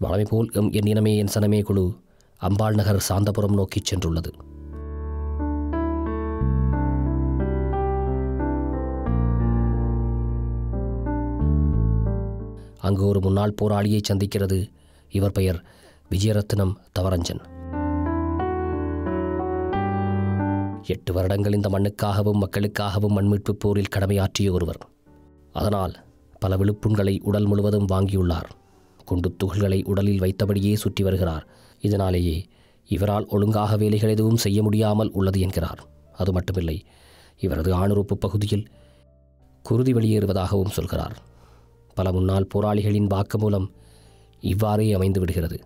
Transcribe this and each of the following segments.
வழமை போல் M N இனமே என் சனமே குழு அம்பாள் நகர் சாந்தபுரம் நோக்கிச் சென்றுள்ளது அங்கு ஒரு முன்னாள் போராளியை சந்திக்கிறது இவர் பெயர் விஜயரத்னம் தவரஞ்சன் எட்டு வருடங்கள் இந்த மண்ணுக்காகவும் மக்களுக்காகவும் மண்மீட்புப் போரில் கடமையாற்றிய ஒருவர் அதனால் பல விழுப்புண்களை உடல் முழுவதும் வாங்கியுள்ளார் குண்டு துகள்களை உடலில் வைத்தபடியே சுற்றி வருகிறார் இதனாலேயே இவரால் ஒழுங்காக வேலைகள் எதுவும் செய்ய முடியாமல் உள்ளது என்கிறார் அது மட்டுமில்லை இவரது ஆணுறுப்பு பகுதியில் குருதி வெளியேறுவதாகவும் சொல்கிறார் பல முன்னாள் போராளிகளின் வாக்குமூலம் இவ்வாறே அமைந்து விடுகிறது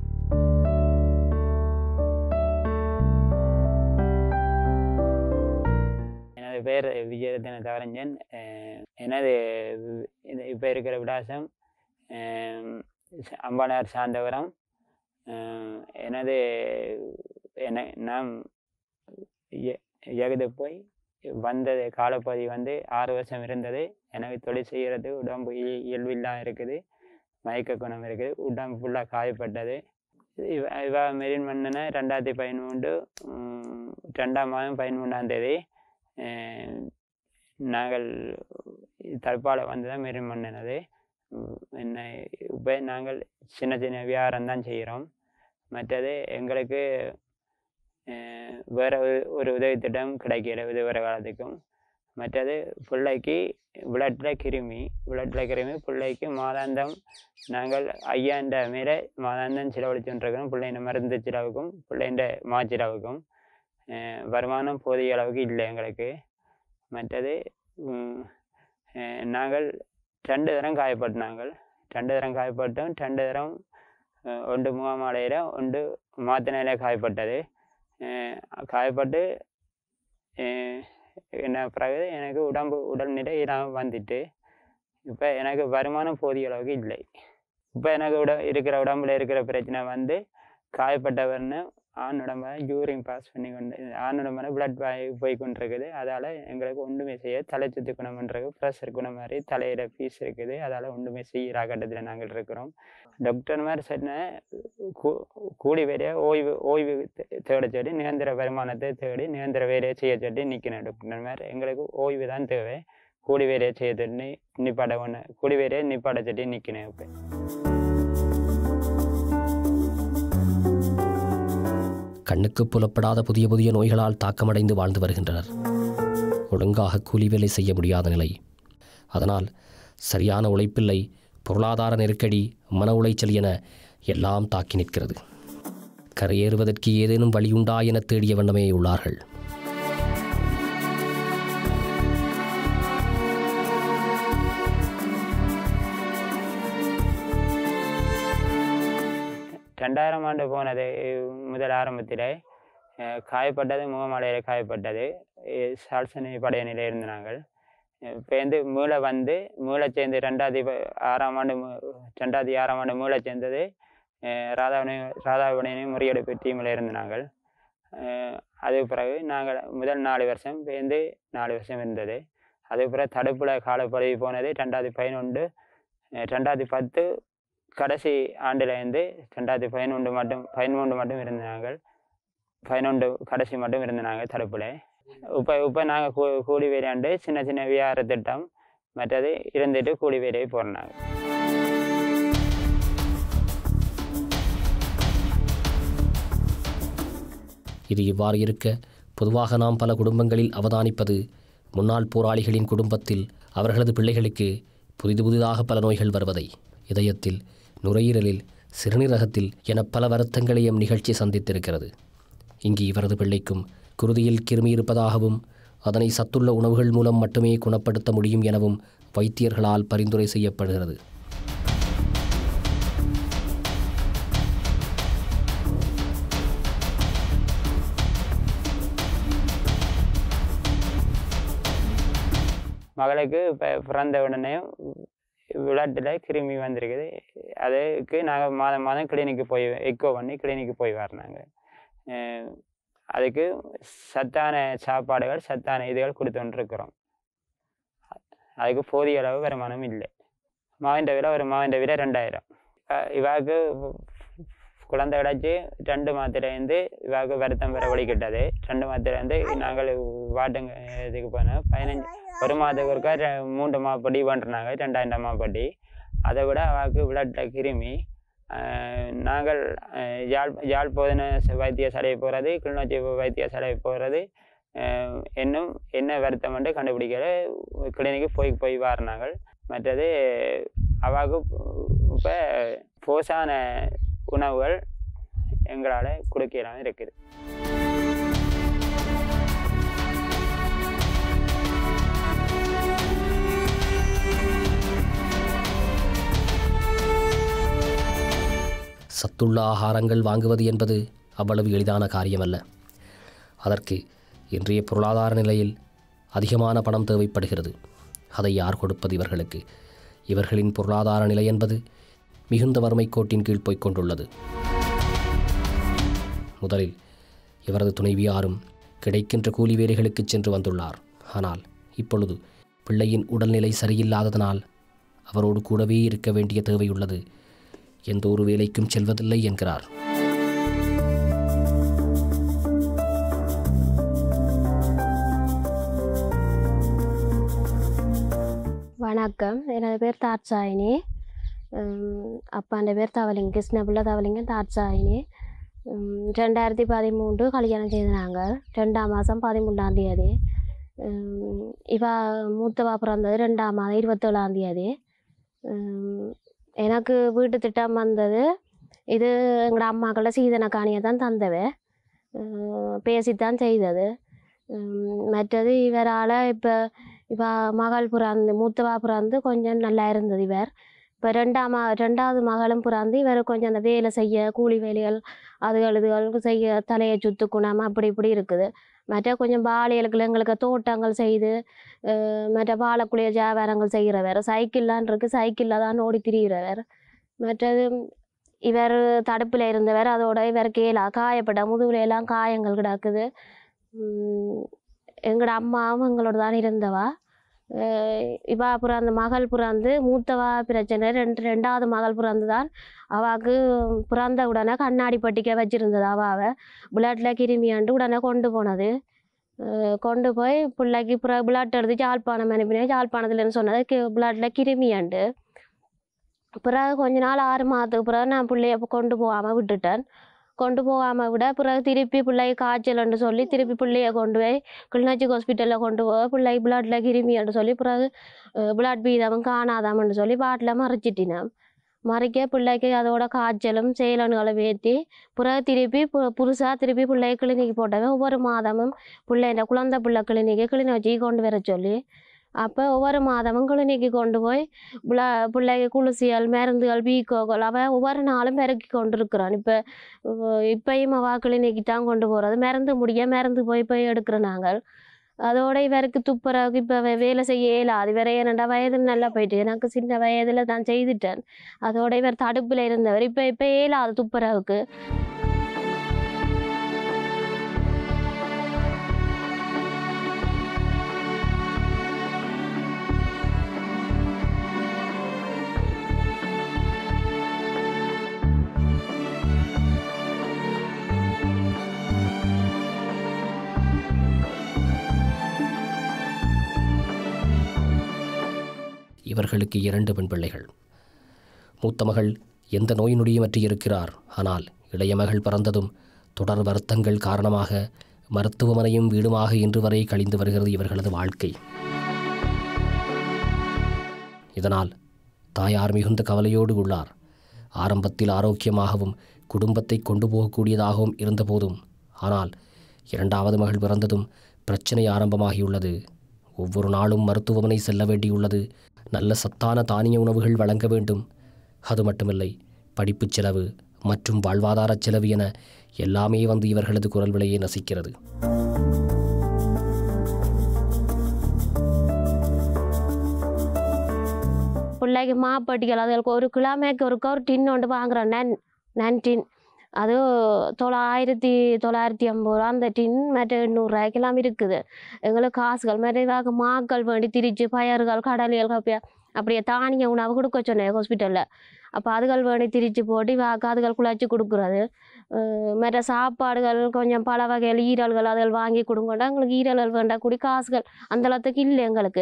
எனது பேர் விஜயரத்ன தவரஞ்சன் அஹ் எனது இது இப்போ இருக்கிற விலாசம் அஹ் அம்பானார் சாந்தவரம் அஹ் எனது என நாம் எகுது போய் வந்தது காலப்பகுதி வந்து ஆறு வருஷம் இருந்தது எனக்கு தொழில் செய்கிறது உடம்பு இ- இயல்பில்லாம் இருக்குது மயக்க குணம் இருக்குது உடம்பு ஃபுல்லாக காயப்பட்டது இவ இவ மெரின் மன்னனை ரெண்டாயிரத்தி பதிமூன்று உம், ரெண்டாம் மாதம் பதிமூணாம் தேதி அஹ், நாங்கள் தற்பால வந்து தான் மெரின் மன்னனது உம், என்ன இப்போ நாங்கள் சின்ன சின்ன வியாபாரம் தான் செய்கிறோம் மற்றது எங்களுக்கு அஹ், வேற ஒரு- ஒரு உதவி திட்டம் கிடைக்கல இது வர காலத்துக்கும் மற்றது பிள்ளைக்கு விளட்டில் கிருமி விளட்டில் கிருமி பிள்ளைக்கு மாதாந்தம் நாங்கள் ஐயாண்ட மேலே மாதாந்தம் செலவழிச்சுருக்கிறோம் பிள்ளைண்ட மருந்து செலவுக்கும் பிள்ளைண்ட மாச்சிலவுக்கும் அஹ், வருமானம் போதிய அளவுக்கு இல்லை எங்களுக்கு மற்றது உம், அஹ், நாங்கள் ரெண்டு தரம் காயப்பட்டாங்கள் ரெண்டு தரம் காயப்பட்டோம் ரெண்டு தரம் அஹ், ஒன்று முகாமாலையில் ஒன்று மாத்தினையில காயப்பட்டது அஹ், காயப்பட்டு அஹ், என்ன பிறகு எனக்கு உடம்பு உடல்நிலை இல்லாமல் வந்துட்டு இப்போ எனக்கு வருமானம் போதிய அளவுக்கு இல்லை இப்போ எனக்கு உட இருக்கிற உடம்புல இருக்கிற பிரச்சனை வந்து காயப்பட்டவர்னு ஆண் உடம்ப யூரின் பாஸ் பண்ணி கொண்டு ஆண் உடம்புல பிளட் போய் கொண்டிருக்குது அதால் எங்களுக்கு ஒன்றுமே செய்ய தலை சுத்தி குணம் பண்ணுறது ப்ரெஷர் குணம் மாதிரி தலையில் பீஸ் இருக்குது அதால் ஒன்றுமே செய்கிற கட்டத்தில் நாங்கள் இருக்கிறோம் டாக்டர் மாதிரி சொன்ன கூ- கூலி வேலையை ஓய்வு ஓய்வு தே- தேட சொல்லி நிரந்தர வருமானத்தை தேடி நிரந்தர வேலையை செய்ய சொல்லி நிற்கிறேன் டாக்டர் மாதிரி எங்களுக்கு ஓய்வு தான் தேவை கூலி வேலையை செய்ய சொல்லி நிப்பாட ஒன்று கூலி வேலையை நிப்பாட சொல்லி நிற்கிறேன் இப்போ கண்ணுக்கு புலப்படாத புதிய புதிய நோய்களால் தாக்கமடைந்து வாழ்ந்து வருகின்றனர் ஒழுங்காக கூலி வேலை செய்ய முடியாத நிலை அதனால் சரியான உழைப்பில்லை பொருளாதார நெருக்கடி மன உளைச்சல் என எல்லாம் தாக்கி நிற்கிறது கரையேறுவதற்கு ஏதேனும் வழியுண்டா என தேடிய வண்ணமே உள்ளார்கள் ரெண்டாயிரம் ஆண்டு போனது அஹ் முதல் ஆரம்பத்தில் அஹ் காயப்பட்டது முகமலையில் காயப்பட்டது அஹ் சால்சனி படையணியில் இருந்த நாங்கள் இப்போ வந்து மூளை வந்து மூளை சேர்ந்து ரெண்டாவது ப- ஆறாம் ஆண்டு மு- ரெண்டாவது ஆறாம் ஆண்டு மூளை சேர்ந்தது அஹ் ராதாவணி ராதாவணியை முறியடிப்பு டீமில் இருந்த நாங்கள் அஹ் அதுக்கு பிறகு நாங்கள் முதல் நாலு வருஷம் பேருந்து நாலு வருஷம் இருந்தது அதுக்கு பிறகு தடுப்பில் காலப்பகுதி போனது ரெண்டாயிரத்தி பதினொன்று அஹ் ரெண்டாயிரத்தி பத்து கடைசி ஆண்டுலேருந்து ரெண்டாயிரத்தி பதினொன்று மட்டும் பதிமூன்று மட்டும் இருந்த நாங்கள் பதினொன்று கடைசி மட்டும் இருந்த நாங்கள் தடுப்பில் இப்போ இப்போ நாங்கள் கூ கூலி வேலையாண்டு சின்ன சின்ன வியாபார திட்டம் மற்றது இருந்துட்டு கூலி வேலையை போடுறாங்க இது இவ்வாறு இருக்க பொதுவாக நாம் பல குடும்பங்களில் அவதானிப்பது முன்னாள் போராளிகளின் குடும்பத்தில் அவர்களது பிள்ளைகளுக்கு புதிது புதிதாக பல நோய்கள் வருவதை இதயத்தில் நுரையீரலில் சிறுநீரகத்தில் என பல வருத்தங்களை எம் நிகழ்ச்சி சந்தித்திருக்கிறது இங்கு இவரது பிள்ளைக்கும் குருதியில் கிருமி இருப்பதாகவும் அதனை சத்துள்ள உணவுகள் மூலம் மட்டுமே குணப்படுத்த முடியும் எனவும் வைத்தியர்களால் பரிந்துரை செய்யப்படுகிறது மகளுக்கு இப்போ பிறந்த உடனே விளையாட்டில் கிருமி வந்திருக்குது அதுக்கு நாங்கள் மாதம் மாதம் கிளினிக்கு போய் எக்கோ பண்ணி கிளினிக்கு போய் வரணாங்க அஹ் அதுக்கு சத்தான சாப்பாடுகள் சத்தான இதுகள் கொடுத்துட்டுருக்குறோம் அதுக்கு போதிய அளவு வருமானம் இல்லை மாவிൻ്റെ விலை ஒரு மாவிൻ്റെ விலை ரெண்டாயிரம் அஹ் இவாக்கு குழந்தை கிடச்சி ரெண்டு மாத்திரைந்து இவாக்கு வருத்தம் பெற வழிகிட்டது ரெண்டு மாத்திரை வந்து நாங்கள் வாட்டுங்க இதுக்கு போனோம் பதினஞ்சு ஒரு மாதத்துக்கு ஒருக்கா ரெ- மூன்று மாப்படி பண்ணுறாங்க ரெண்டாயிரம் மாப்படி அதை விட அவாக்கு விளட்ட கிருமி அஹ் நாங்கள் அஹ் யாழ் யாழ் போதன வைத்தியசாலை போகிறது கிளிநொச்சி வைத்தியசாலை போகிறது இன்னும் என்ன வருத்தம் என்று கண்டுபிடிக்கல கிளினிக்கு போய் போய் வாரினாங்க மற்றது அவாக்கு இப்போ போசான உணவுகள் எங்களால் கொடுக்கலாம் இருக்குது சத்துள்ள ஆகாரங்கள் வாங்குவது என்பது அவ்வளவு எளிதான காரியமல்ல அதற்கு இன்றைய பொருளாதார நிலையில் அதிகமான பணம் தேவைப்படுகிறது அதை யார் கொடுப்பது இவர்களுக்கு இவர்களின் பொருளாதார நிலை என்பது மிகுந்த வறுமை கோட்டின் கீழ் போய்க் கொண்டுள்ளது முதலில் இவரது துணைவியாரும் கிடைக்கின்ற கூலி வேலைகளுக்கு சென்று வந்துள்ளார் ஆனால் இப்பொழுது பிள்ளையின் உடல்நிலை சரியில்லாததனால் அவரோடு கூடவே இருக்க வேண்டிய தேவையுள்ளது எந்த ஒரு வேலைக்கும் செல்வதில்லை என்கிறார் வணக்கம் எனது பேர் தாட்சாயினி உம், அப்பாண்ட பேர் தவலிங்க கிருஷ்ணபிள்ளை தவலிங்கம் தாட்சாயினி உம், ரெண்டாயிரத்தி பதிமூன்று கல்யாணம் செய்தாங்க ரெண்டாம் மாதம் பதிமூன்றாம் தேதி உம், இவ மூத்தவா பிறந்தது ரெண்டாம் மாதம் இருபத்தேழாம் தேதி உம், எனக்கு வீட்டு திட்டம் வந்தது இது எங்களோட அம்மாக்கள சீதன காணியை தான் தந்தவ உம், பேசித்தான் செய்தது உம், மற்றது இவரால் இப்போ இப்போ மகள் பிறந்து மூத்தவா பிறந்து கொஞ்சம் நல்லா இருந்தது இவர் இப்போ ரெண்டாம் ம ரெண்டாவது மகளும் பிறந்து இவர் கொஞ்சம் அந்த வேலை செய்ய கூலி வேலைகள் அதுகள் இதுகள் செய்ய தலையை சுத்து குணம் அப்படி இப்படி இருக்குது மற்ற கொஞ்சம் பாலியலுக்கு எங்களுக்கு தோட்டங்கள் செய்து அஹ் மற்ற வாழக்குழிய வியாபாரங்கள் செய்கிறவர் சைக்கிள்லாம் இருக்குது சைக்கிளில் தான் ஓடி திரிகிறவர் மற்றது இவர் தடுப்பில் இருந்தவர் அதோட இவர் கேலா காயப்பட்ட முதுகுல எல்லாம் காயங்கள் கிடக்குது உம் எங்களோட அம்மாவும் எங்களோட தான் இருந்தவா அஹ் இவா அப்புறம் அந்த மகள் பிறந்து மூத்தவா பிரச்சனை ரெண்டு ரெண்டாவது மகள் பிறந்து தான் அவாவுக்கு பிறந்த உடனே கண்ணாடி பட்டிக்க வச்சிருந்தது அவாவை பிளட்டில் கிருமியாண்டு உடனே கொண்டு போனது அஹ் கொண்டு போய் பிள்ளைக்கு பிறகு பிளட் எடுத்து யாழ்ப்பாணம் அனுப்பினேன் யாழ்ப்பாணத்துலன்னு சொன்னது பிளட்டில் கிருமியாண்டு பிறகு கொஞ்ச நாள் ஆறு மாதத்துக்கு பிறகு நான் பிள்ளைய கொண்டு போகாமல் விட்டுட்டேன் கொண்டு போகாமல் விட பிறகு திருப்பி பிள்ளைக்கு காய்ச்சல்னு சொல்லி திருப்பி பிள்ளைய கொண்டு போய் கிளிநொச்சி ஹாஸ்பிட்டலில் கொண்டு போக பிள்ளை பிளட்டில் கிருமின்னு சொல்லி பிறகு பிளட் பீதமும் காணாதாமன்னு சொல்லி பாட்டில் மறைச்சிட்டினேன் மறைக்க பிள்ளைக்கு அதோட காய்ச்சலும் செயலன்களை ஏற்றி பிறகு திருப்பி பு- புதுசா திருப்பி பிள்ளை கிளினிக்கு போட்டவன் ஒவ்வொரு மாதமும் பிள்ளைன்ற குழந்தை பிள்ளை கிளினிக்கு கிளிநொச்சி கொண்டு வர சொல்லி அப்போ ஒவ்வொரு மாதமும் கிளினிக்கு கொண்டு போய் பிள்ளை பிள்ளைக்கு குளிசியல் மருந்துகள் பீக்கோகள் அவன் ஒவ்வொரு நாளும் பெருக்கி கொண்டு இருக்கிறான் இப்போ இப்பயும் அவ கிளினிக்கு தான் கொண்டு போகிறது மருந்து முடிய மருந்து போய் போய் எடுக்கிறோம் நாங்கள் அதோட இவருக்கு துப்புரவுக்கு இப்போ வேலை செய்ய இயலாது இவர ஏனண்டா வயது நல்லா போயிட்டு எனக்கு சின்ன வயதில் நான் செய்துட்டேன் அதோட இவர் தடுப்பில் இருந்தவர் இப்போ இப்போ இயலாது துப்புரவுக்கு இவர்களுக்கு இரண்டு பெண் பிள்ளைகள் மூத்த மகள் எந்த நோய் நொடியுமற்றி இருக்கிறார் ஆனால் இளைய மகள் பிறந்ததும் தொடர் வருத்தங்கள் காரணமாக மருத்துவமனையும் வீடுமாக இன்று வரை கழிந்து வருகிறது இவர்களது வாழ்க்கை இதனால் தாயார் மிகுந்த கவலையோடு உள்ளார் ஆரம்பத்தில் ஆரோக்கியமாகவும் குடும்பத்தை கொண்டு போகக்கூடியதாகவும் இருந்தபோதும் ஆனால் இரண்டாவது மகள் பிறந்ததும் பிரச்சனை ஆரம்பமாகியுள்ளது ஒவ்வொரு நாளும் மருத்துவமனை செல்ல வேண்டியுள்ளது நல்ல சத்தான தானிய உணவுகள் வழங்க வேண்டும் அது மட்டுமில்லை படிப்புச் செலவு மற்றும் வாழ்வாதாரச் செலவு என எல்லாமே வந்து இவர்களது குரல் விலையை நசிக்கிறது பிள்ளைக்கு மாப்பட்டிகள் அதுகளுக்கு ஒரு கிலோமேக்கு ஒருக்க ஒரு டின் ஒன்று வாங்குறோம் நன் நன் டின் அது தொள்ளாயிரத்தி தொள்ளாயிரத்தி ஐம்பது ரூபா அந்த டின் மற்ற எண்ணூறுரூவாய்க்கெல்லாம் இருக்குது எங்களுக்கு காசுகள் மறைவாக மாக்கள் வேண்டி திரிச்சு பயறுகள் கடலைகள் கப்பியா அப்படியே தானிய உணவு கொடுக்க சொன்னேன் ஹாஸ்பிட்டலில் அப்போ அதுகள் வேண்டி திரிச்சு போட்டு வா அதுகள் குழச்சி கொடுக்குறது அஹ் மற்ற சாப்பாடுகள் கொஞ்சம் பல வகைகள் ஈரல்கள் அதுகள் வாங்கி கொடுங்கண்டா எங்களுக்கு ஈரல்கள் வேண்டாம் கூடி காசுகள் அந்த அளவுக்கு இல்லை எங்களுக்கு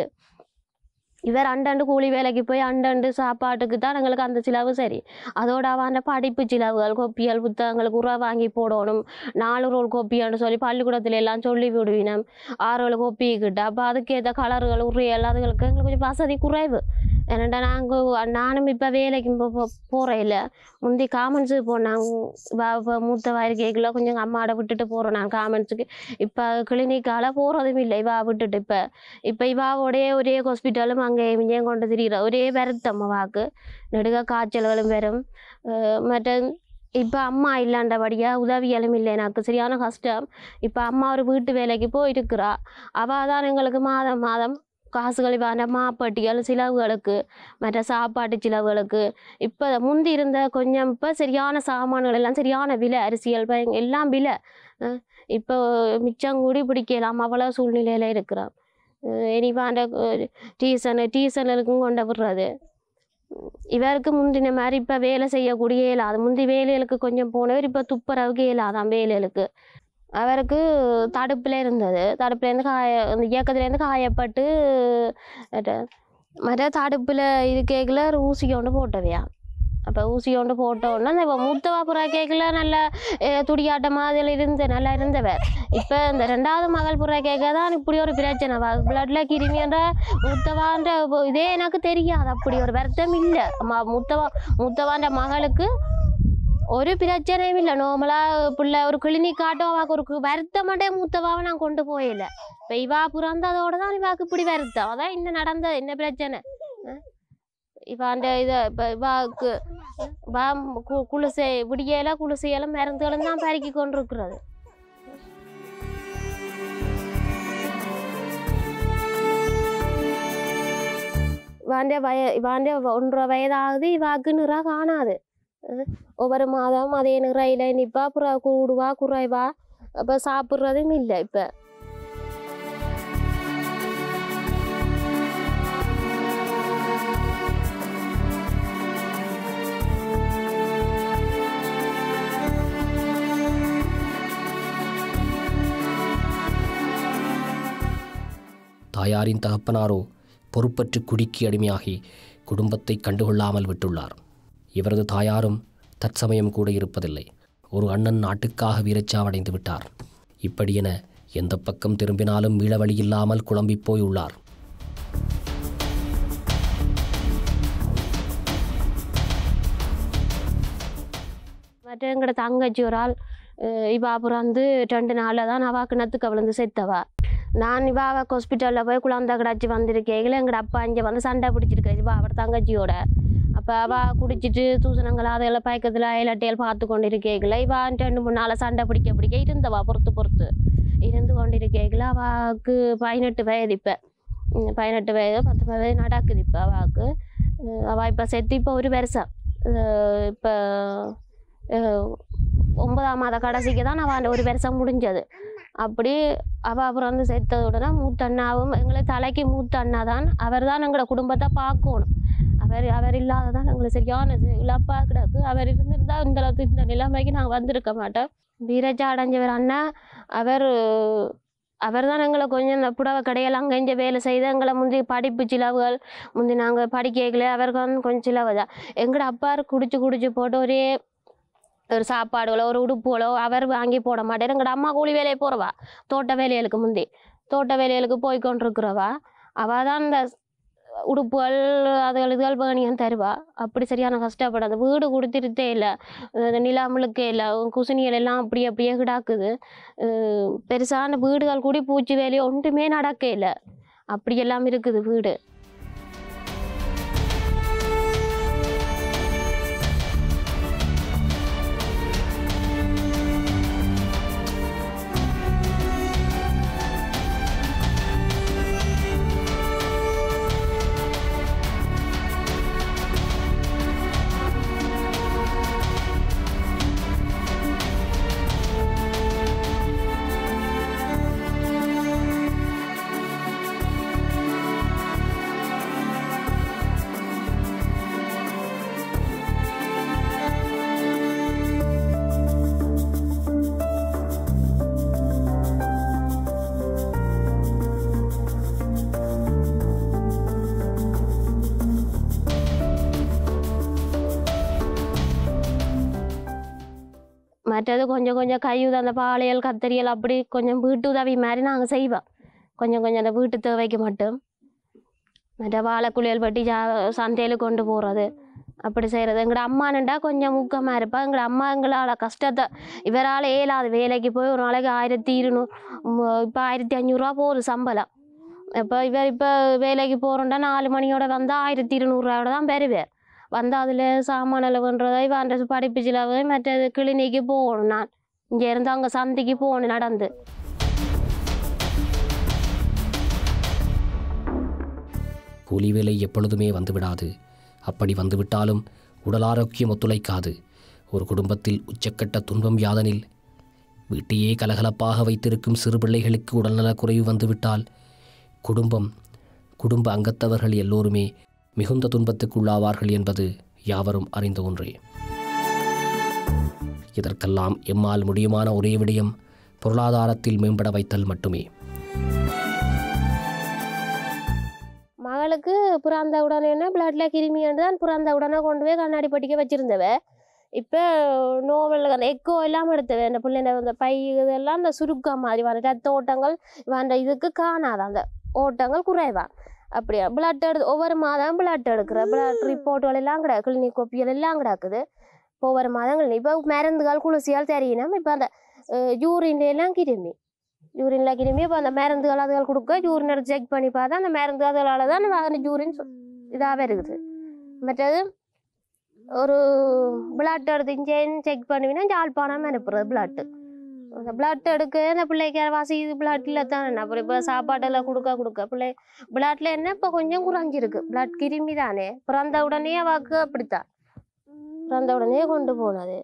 இவர் அண்டண்டு கூலி வேலைக்கு போய் அண்டண்டு சாப்பாட்டுக்கு தான் எங்களுக்கு அந்த செலவு சரி அதோட அவன் படிப்பு செலவுகள் கொப்பியல் புத்தகங்களுக்கு உரம் வாங்கி போடணும் நாலு ரோல் கொப்பியான்னு சொல்லி பள்ளிக்கூடத்துல எல்லாம் சொல்லி விடுவினம் ஆறு ரோல் கொப்பிக்கிட்ட அப்போ அதுக்கேற்ற கலர்கள் உரியல் அதுகளுக்கு எங்களுக்கு கொஞ்சம் வசதி குறைவு ஏன்னாண்டா நாங்கள் நானும் இப்போ வேலைக்கு போகிறேன் இல்லை முந்தி காமன்ஸுக்கு போனாங்க இப்போ மூத்த வயற்கைக்குள்ள கொஞ்சம் அம்மாட விட்டுட்டு போகிறோம் நான் காமன்ஸுக்கு இப்போ கிளினிக்கால போகிறதும் இல்லை இவா விட்டுட்டு இப்போ இப்போ இவாவோடே ஒரே ஹாஸ்பிட்டலும் அங்கே இங்கேயும் கொண்டு திரிகிற ஒரே வருத்தம் அவாக்கு நெடுக காய்ச்சல்களும் வரும் அஹ் மற்ற இப்போ அம்மா இல்லாண்டபடியாக உதவியலும் இல்லை எனக்கு சரியான கஷ்டம் இப்போ அம்மா ஒரு வீட்டு வேலைக்கு போயிருக்கிறா அவள் தான் எங்களுக்கு மாதம் மாதம் காசுகள் வேண்ட மாப்பட்டிகள் செலவுகளுக்கு மற்ற சாப்பாட்டு செலவுகளுக்கு இப்போ முந்தி இருந்த கொஞ்சம் இப்போ சரியான சாமான்கள் எல்லாம் சரியான விலை அரிசிகள் பயங்க எல்லாம் விலை அஹ் இப்போ மிச்சம் கூடி பிடிக்கலாம் அவ்வளோ சூழ்நிலையில் இருக்கிறோம் இனிவாண்ட டீசனு டீசனுக்கும் கொண்டு விடுறது இவருக்கு முந்தின மாதிரி இப்போ வேலை செய்யக்கூடிய இயலாது முந்தி வேலைகளுக்கு கொஞ்சம் போனவர் இப்போ துப்புரவுக்கு இயலாதான் வேலைகளுக்கு அவருக்கு தடுப்பில் இருந்தது தடுப்புலேருந்து காய இந்த இயக்கத்துலேருந்து காயப்பட்டு அட- மற்ற தடுப்பில் இது கேட்கல ஒரு ஊசி கொண்டு போட்டவையா அப்போ ஊசி கொண்டு போட்டோன்னா இந்த மூத்தவா புறா கேட்கல நல்ல அஹ், துடியாட்ட மாதிரி இருந்து நல்லா இருந்தவர் இப்போ இந்த ரெண்டாவது மகள் புறா கேட்க தான் இப்படி ஒரு பிரச்சனை பிளட்ல கிருமின்ற மூத்தவான்ற இப்போ இதே எனக்கு தெரியாது அப்படி ஒரு வருத்தம் இல்லை மூத்தவா மூத்தவான்ற மகளுக்கு ஒரு பிரச்சனையும் இல்லை நார்மலாக பிள்ளை ஒரு கிளினிக் காட்டும் அவாக்கு ஒரு கு- வருத்தமாட்டே மூத்தவாவை நான் கொண்டு போயில இப்போ இவா பிறந்ததோட தான் இவாக்கு இப்படி வருத்தம் அதான் இன்னும் நடந்தது என்ன பிரச்சனை அஹ் இவாண்ட இதை இப்போ இவாக்கு வா கு குளிசை விடியல குளிசையெல்லாம் மருந்துகளும் தான் பருக்கி கொண்டிருக்கிறது இவாண்ட வய இவாண்ட ஒன்றரை வயதாகுது இவாக்கு நிறா காணாது அஹ் ஒவ்வொரு மாதம் அதே நிறையில நிற்பா அப்புறம் கூடுவா குறைவா அப்போ சாப்பிட்றதும் இல்லை இப்போ தாயாரின் தகப்பனாரோ பொறுப்பற்று குடிக்கு அடிமையாகி குடும்பத்தை கண்டுகொள்ளாமல் விட்டுள்ளார் இவரது தாயாரும் தற்சமயம் கூட இருப்பதில்லை ஒரு அண்ணன் நாட்டுக்காக வீரச்சாவடைந்து விட்டார் இப்படியென எந்த பக்கம் திரும்பினாலும் மீள வழியில்லாமல் குழம்பிப் போய் உள்ளார் மற்ற எங்களோட தங்கச்சி ஒரு ஆள் அஹ் இவா அப்புறம் வந்து ரெண்டு நாளில் தான் அவா கிணத்துக்கு விழுந்து செத்தவா நான் இவாவை ஹாஸ்பிட்டலில் போய் குழந்தை கிடாச்சி வந்திருக்கேங்கள எங்களோட அப்பா இங்கே வந்து சண்டை பிடிச்சிருக்காரு இவா அவர் தங்கச்சியோட அப்போ அவள் குடிச்சிட்டு தூசணங்கள் அதெல்லாம் பயக்கத்தில் இலட்டையல் பார்த்து கொண்டு இருக்கேங்கள இவா ரெண்டு மூணு நாள் சண்டை பிடிக்க பிடிக்க இருந்தவா பொறுத்து பொறுத்து இருந்து கொண்டு இருக்கேங்கள அவாவுக்கு பதினெட்டு வயது இப்போ பதினெட்டு வயது பத்து வயது நடக்குது இப்போ அவாவுக்கு அவள் இப்போ செத்து இப்போ ஒரு வருஷம் இப்போ ஒன்பதாம் மாத கடைசிக்கு தான் அவன் ஒரு வருஷம் முடிஞ்சது அப்படி அவள் அப்புறம் வந்து செத்தத உடனே மூத்த அண்ணாவும் எங்களை தலைக்கு மூத்த அண்ணா தான் அவர் தான் எங்களோட குடும்பத்தை பார்க்கணும் அவர் அவர் இல்லாததான் எங்களுக்கு சரியான இது இழப்பாக கிடக்கு அவர் இருந்திருந்தா இந்த அளவுக்கு இந்த நிலைமைக்கு நாங்கள் வந்திருக்க மாட்டோம் வீரஜா அடைஞ்சவர் அண்ணா அவர் அவர் தான் எங்களை கொஞ்சம் இந்த புடவை கடையில் அங்கே இங்கே வேலை செய்து எங்களை முந்தி படிப்பு சிலவுகள் முந்தி நாங்கள் படிக்கல அவருக்கு வந்து கொஞ்சம் சிலவு தான் எங்களோட அப்பா குடிச்சு குடிச்சு போட்டு ஒரே ஒரு சாப்பாடுகளோ ஒரு உடுப்புகளோ அவர் வாங்கி போட மாட்டார் எங்களோட அம்மா கூலி வேலையை போகிறவா தோட்ட வேலைகளுக்கு முந்தி தோட்ட வேலைகளுக்கு போய் கொண்டிருக்கிறவா அவள் தான் இந்த உடுப்புகள் அதுகள் இதுகள் பேணியும் தருவா அப்படி சரியான கஷ்டப்படாது வீடு கொடுத்துருத்தே இல்லை நிலா முழுக்கே இல்லை குசினிகள் எல்லாம் அப்படி அப்படியே கிடாக்குது அஹ் பெருசான வீடுகள் கூடி பூச்சி வேலையோ ஒன்றுமே நடக்க இல்லை அப்படி எல்லாம் இருக்குது வீடு மற்றது கொஞ்சம் கொஞ்சம் கையுத அந்த பாளையல் கத்தரியல் அப்படி கொஞ்சம் வீட்டு உதவி மாதிரி நாங்கள் செய்வோம் கொஞ்சம் கொஞ்சம் அந்த வீட்டு தேவைக்கு மட்டும் மற்ற வாழைக்குளியல் பட்டி ஜா சந்தையில் கொண்டு போகிறது அப்படி செய்கிறது எங்களோட அம்மானுண்டா கொஞ்சம் ஊக்கமாக இருப்பா எங்களோட அம்மா எங்களால் கஷ்டத்தை இவரால் ஏலாது வேலைக்கு போய் ஒரு நாளைக்கு ஆயிரத்தி இருநூறு இப்போ ஆயிரத்தி அஞ்சூறுரூவா போகுது சம்பளம் இப்போ இவர் இப்போ வேலைக்கு போகிறோண்டா நாலு மணியோட வந்தால் ஆயிரத்தி இருநூறுவாயோட தான் பெறுவார் வந்து அதில் சாமானில் பண்ணுறதை அந்த படிப்பு செலவு மற்றது கிளினிக்கு போகணும் நான் இங்கேருந்து அங்கே சந்தைக்கு போகணும் நடந்து கூலி வேலை எப்பொழுதுமே வந்துவிடாது அப்படி வந்துவிட்டாலும் உடல் ஆரோக்கியம் ஒத்துழைக்காது ஒரு குடும்பத்தில் உச்சக்கட்ட துன்பம் யாதனில் வீட்டையே கலகலப்பாக வைத்திருக்கும் சிறு பிள்ளைகளுக்கு உடல்நலக் குறைவு வந்துவிட்டால் குடும்பம் குடும்ப அங்கத்தவர்கள் எல்லோருமே மிகுந்த துன்பத்துக்குள்ளாவார்கள் என்பது யாவரும் அறிந்த ஒன்றே இதற்கெல்லாம் எம்மால் முடியுமான ஒரே விடயம் பொருளாதாரத்தில் மேம்பட வைத்தல் மட்டுமே மகளுக்கு பிறந்த உடனே பிளட்ல கிருமின்னு தான் பிறந்த உடனே கொண்டு போய் கண்ணாடி பட்டிக்க வச்சிருந்தவ இப்போ நோவல் அந்த எக்கோ எல்லாம் எடுத்தவ அந்த பிள்ளைங்க அந்த பை இதெல்லாம் அந்த சுருக்கம் மாதிரி வர ரத்த ஓட்டங்கள் அந்த இதுக்கு காணாது அந்த ஓட்டங்கள் குறைவா அப்படியா பிளட் எடுத்து ஒவ்வொரு மாதம் பிளட் எடுக்கிற பிளட் ரிப்போர்ட்டுகள் எல்லாம் கிடக்கு கிளினிக் கோப்பிகள் எல்லாம் கிடக்குது இப்போ ஒவ்வொரு மாதங்கள் இப்போ மருந்துகள் குளிர்ச்சியால் தெரியணும் இப்போ அந்த யூரின்ல எல்லாம் கிருமி யூரின்ல கிருமி இப்போ அந்த மருந்துகள் அதுகள் கொடுக்க யூரின் எடுத்து செக் பண்ணி பார்த்தா அந்த மருந்து அதனால தான் அந்த யூரின் இதாகவே இருக்குது மற்றது ஒரு பிளட் எடுத்து இன்ஜெக்ஷன் செக் பண்ணுவீங்கன்னா ஜாழ்ப்பாணம் அனுப்புறது பிளட்டு அந்த பிளட் எடுக்க அந்த பிள்ளைக்கு வாசி இது பிளட்ல தான் அப்புறம் இப்போ சாப்பாட்டெல்லாம் கொடுக்க கொடுக்க பிள்ளை பிளட்ல என்ன இப்போ கொஞ்சம் குறைஞ்சிருக்கு பிளட் கிருமி தானே பிறந்த உடனே அவாக்கு அப்படித்தான் பிறந்த உடனே கொண்டு போனது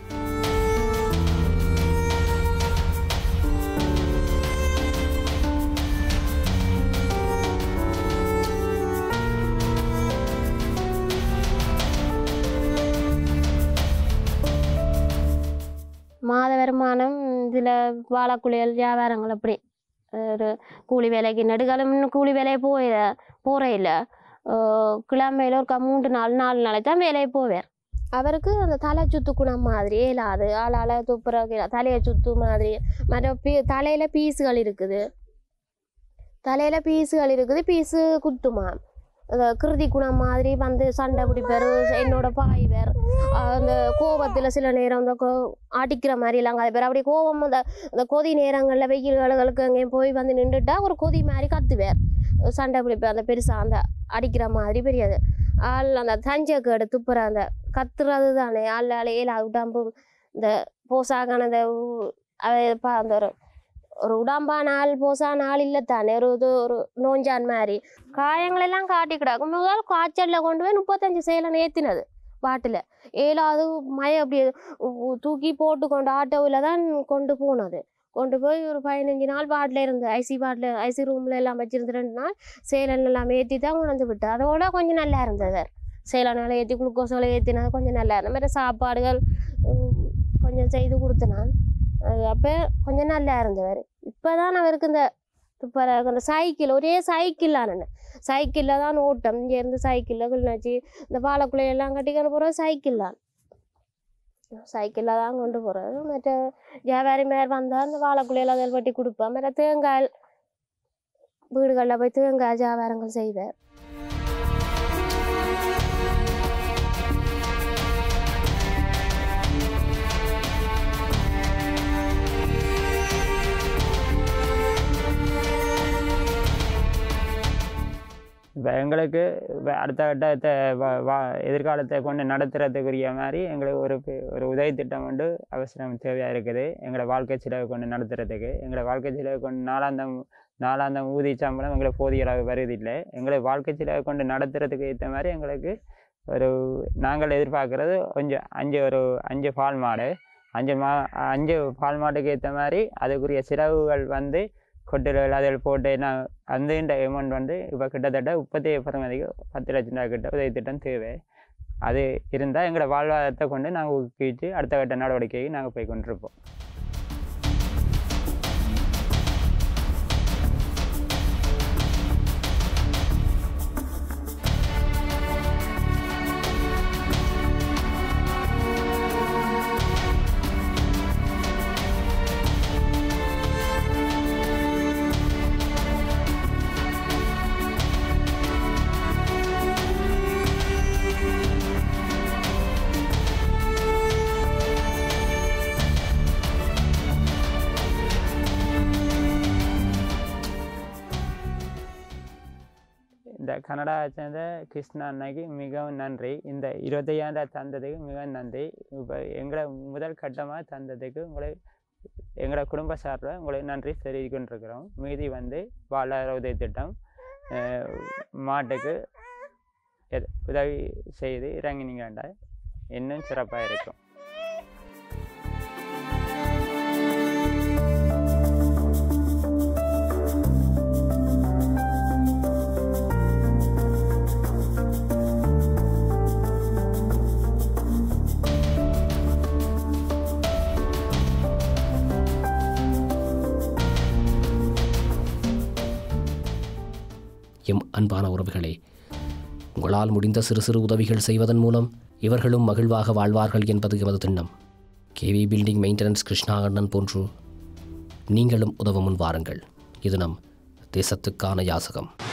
மாத வருமானம் இதில் வாழைக்குளியல் வியாபாரங்கள் அப்படி ஒரு கூலி வேலைக்கு நெடுகாலம் இன்னும் கூலி வேலையை போய் போகிற இல்லை கிழமையில ஒரு மூன்று நாள் நாலு நாளைக்கு தான் வேலையை போவார் அவருக்கு அந்த தலை சுத்து குணம் மாதிரி இல்லாது ஆளால் துப்புற தலையை சுத்து மாதிரி மற்ற பீ தலையில் பீஸுகள் இருக்குது தலையில் பீஸுகள் இருக்குது பீஸு குத்துமா அந்த கிருதி குணம் மாதிரி வந்து சண்டை பிடிப்பார் என்னோட பாய்வர் அந்த கோபத்தில் சில நேரம் அந்த கோ அடிக்கிற மாதிரிலாம் கதை பேர் அப்படி கோபம் அந்த அந்த கொதி நேரங்களில் வெயில்களுக்கு அங்கேயும் போய் வந்து நின்றுட்டா ஒரு கொதி மாதிரி கத்துவார் சண்டை பிடிப்பார் அந்த பெருசாக அந்த அடிக்கிற மாதிரி பெரியது ஆள் அந்த தஞ்சக்கேடு துப்புற அந்த கத்துறது தானே ஆள் ஆள் ஏழா உடம்பு இந்த போசாக்கான அந்த உ- அவை பா- அந்த ஒரு ஒரு உடம்பான ஆள் போசான ஆள் இல்லை தானே ஒரு இது ஒரு நோஞ்சான் மாதிரி காயங்களெல்லாம் காட்டி கிடக்கும் முதல் காய்ச்சலில் கொண்டு போய் முப்பத்தஞ்சு சேலை ஏற்றினது பாட்டில் ஏழாவது மய அப்படி உ- உ- தூக்கி போட்டு கொண்டு ஆட்டோவில் தான் கொண்டு போனது கொண்டு போய் ஒரு பதினஞ்சு நாள் பாட்டில் இருந்து ஐசி பாட்டில் ஐசி ரூமில் எல்லாம் வச்சிருந்து ரெண்டு நாள் சேலன் எல்லாம் ஏற்றி தான் கொண்டு வந்து விட்டு அதோட கொஞ்சம் நல்லா இருந்தது சேலனால் ஏற்றி குளுக்கோஸில் ஏற்றினது கொஞ்சம் நல்லா இருந்த மாதிரி சாப்பாடுகள் உம், கொஞ்சம் செய்து கொடுத்தனான் அப்போ கொஞ்சம் நல்லா இருந்தவர் இப்போ தான் அவருக்கு இந்த இப்போ அந்த சைக்கிள் ஒரே சைக்கிள் நான் சைக்கிளில் தான் ஓட்டம் இங்கேருந்து சைக்கிளில் கிளினாச்சு இந்த வாழைக்குள்ளையெல்லாம் கட்டிக்கிற போகிற சைக்கிள் தான் சைக்கிளில் தான் கொண்டு போகிறது மற்ற வியாபாரி மேல் வந்தால் அந்த வாழைக்குள்ளையில் அதில் வெட்டி கொடுப்பேன் மற்ற தேங்காய் வீடுகளில் போய் தேங்காய் வியாபாரங்கள் செய்வார் இப்போ எங்களுக்கு இப்ப அடுத்த கட்டத்தை வ- வா- எதிர்காலத்தை கொண்டு நடத்துறதுக்குரிய மாதிரி எங்களுக்கு ஒரு பி- ஒரு உதவி திட்டம் வந்து அவசரம் தேவையாக இருக்குது எங்களை வாழ்க்கை செலவு கொண்டு நடத்துறதுக்கு எங்களை வாழ்க்கை செலவு கொண்டு நாலாந்தம் நாலாந்தம் ஊதிய சம்பளம் எங்களுக்கு போதிய அளவு வருவதில்லை எங்களை வாழ்க்கை செலவு கொண்டு நடத்துறதுக்கு ஏற்ற மாதிரி எங்களுக்கு ஒரு நாங்கள் எதிர்பார்க்குறது கொஞ்சம் அஞ்சு ஒரு அஞ்சு பால் மாடு அஞ்சு மா அஞ்சு பால் மாட்டுக்கு ஏற்ற மாதிரி அதுக்குரிய செலவுகள் வந்து கொட்டுகள் அதில் போட்டு நான் அந்த இந்த அமௌண்ட் வந்து இப்போ கிட்டத்தட்ட முப்பத்தி பெறுமதிக்கு பத்து லட்சம் ரூபாய் கிட்ட உதவி திட்டம் தேவை அது இருந்தால் எங்களோட வாழ்வாதாரத்தை கொண்டு நாங்கள் ஊக்குவிச்சு அடுத்த கட்ட நடவடிக்கைக்கு நாங்கள் போய் கொண்டிருப்போம் இந்த கனடாவை சேர்ந்த கிருஷ்ணா அண்ணாக்கு மிகவும் நன்றி இந்த இருபத்தையாயிரம் தந்ததுக்கு மிகவும் நன்றி இப்போ எங்களை முதல் கட்டமாக தந்ததுக்கு உங்களை எங்களோட குடும்ப சார்பில் உங்களுக்கு நன்றி தெரிவிக்கின்றிருக்கிறோம் மீதி வந்து வாழ்வாதார உதவி திட்டம் அஹ், மாட்டுக்கு எது- உதவி செய்து இறங்கினீங்கண்டா இன்னும் சிறப்பாக இருக்கும் எம் அன்பான உறவுகளே உங்களால் முடிந்த சிறு சிறு உதவிகள் செய்வதன் மூலம் இவர்களும் மகிழ்வாக வாழ்வார்கள் என்பது எமது திண்ணம் கேவி பில்டிங் மெயின்டெனன்ஸ் கிருஷ்ணா அண்ணன் போன்று நீங்களும் உதவ முன் வாருங்கள் இது நம் தேசத்துக்கான யாசகம்